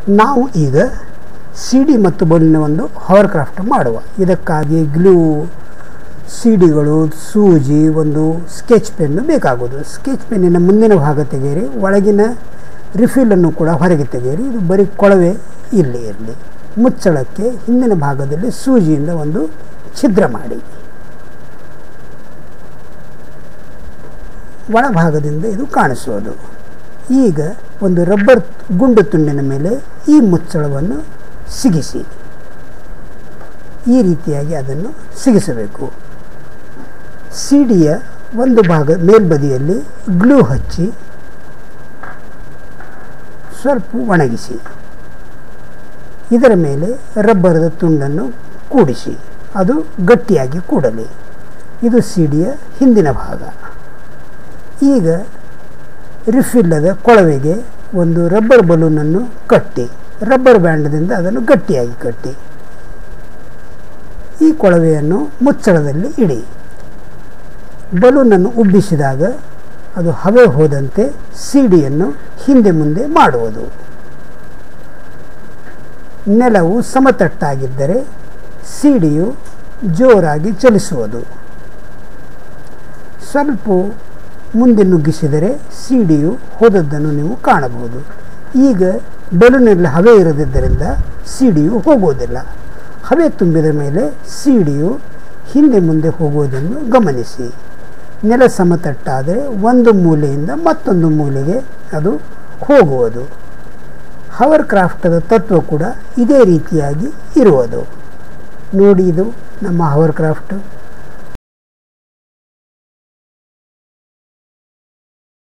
ನಾವು ಈಗ C D ಮತ್ತು ಬಲೂನಿನ ಒಂದು ಹವರ್ ಕ್ರಾಫ್ಟ್ ಮಾಡುವ ಇದಕ್ಕಾಗಿ ಗ್ಲೂ ಸಿ ಡಿಗಳು ಸೂಜಿ ಒಂದು ಸ್ಕೆಚ್ ಪೆನ್ನು ಬೇಕಾಗೋದು ಸ್ಕೆಚ್ ಪೆನ್ನಿನ ಮುಂದಿನ ಭಾಗ ತೆಗೆಯಿರಿ ಒಳಗಿನ ರಿಫಿಲನ್ನು ಕೂಡ ಹೊರಗೆ ತೆಗೆಯಿರಿ ಇದು ಬರೀ ಕೊಳವೆ ಇಲ್ಲಿ ಇರಲಿ ಮುಚ್ಚಳಕ್ಕೆ ಹಿಂದಿನ ಭಾಗದಲ್ಲಿ ಸೂಜಿಯಿಂದ ಒಂದು ಛಿದ್ರ ಮಾಡಿ ಒಳಭಾಗದಿಂದ ಇದು ಕಾಣಿಸೋದು ಈಗ ಒಂದು ರಬ್ಬರ್ ಗುಂಡು ತುಂಡಿನ ಮೇಲೆ ಈ ಮುಚ್ಚಳವನ್ನು ಸಿಗಿಸಿ ಈ ರೀತಿಯಾಗಿ ಅದನ್ನು ಸಿಗಿಸಬೇಕು ಸಿಡಿಯ ಒಂದು ಭಾಗ ಮೇಲ್ಬದಿಯಲ್ಲಿ ಗ್ಲೂ ಹಚ್ಚಿ ಸ್ವಲ್ಪ ಒಣಗಿಸಿ ಇದರ ಮೇಲೆ ರಬ್ಬರದ ತುಂಡನ್ನು ಕೂಡಿಸಿ ಅದು ಗಟ್ಟಿಯಾಗಿ ಕೂಡಲಿ ಇದು ಸಿಡಿಯ ಹಿಂದಿನ ಭಾಗ ಈಗ ರಿಫಿಲ್ಲದ ಕೊಳವೆಗೆ ಒಂದು ರಬ್ಬರ್ ಬಲೂನನ್ನು ಕಟ್ಟಿ ರಬ್ಬರ್ ಬ್ಯಾಂಡದಿಂದ ಅದನ್ನು ಗಟ್ಟಿಯಾಗಿ ಕಟ್ಟಿ ಈ ಕೊಳವೆಯನ್ನು ಮುಚ್ಚಳದಲ್ಲಿ ಇಡಿ ಬಲೂನನ್ನು ಉಬ್ಬಿಸಿದಾಗ ಅದು ಹವೆ ಹೋದಂತೆ ಸಿಡಿಯನ್ನು ಹಿಂದೆ ಮುಂದೆ ಮಾಡುವುದು ನೆಲವು ಸಮತಟ್ಟಾಗಿದ್ದರೆ ಸಿಡಿಯು ಜೋರಾಗಿ ಚಲಿಸುವುದು ಸ್ವಲ್ಪ ಮುಂದೆ ನುಗ್ಗಿಸಿದರೆ ಸಿಡಿಯು ಹೋದದ್ದನ್ನು ನೀವು ಕಾಣಬಹುದು ಈಗ ಬಲೂನಲ್ಲಿ ಹವೆ ಇರದಿದ್ದರಿಂದ ಸಿಡಿಯು ಹೋಗುವುದಿಲ್ಲ ಹವೆ ತುಂಬಿದ ಮೇಲೆ ಸಿಡಿಯು ಹಿಂದೆ ಮುಂದೆ ಹೋಗುವುದನ್ನು ಗಮನಿಸಿ ನೆಲ ಸಮತಟ್ಟಾದರೆ ಒಂದು ಮೂಲೆಯಿಂದ ಮತ್ತೊಂದು ಮೂಲೆಗೆ ಅದು ಹೋಗುವುದು ಹವರ್ ಕ್ರಾಫ್ಟದ ತತ್ವ ಕೂಡ ಇದೇ ರೀತಿಯಾಗಿ ಇರುವುದು ನೋಡಿ ಇದು ನಮ್ಮ ಹವರ್ ಕ್ರಾಫ್ಟ್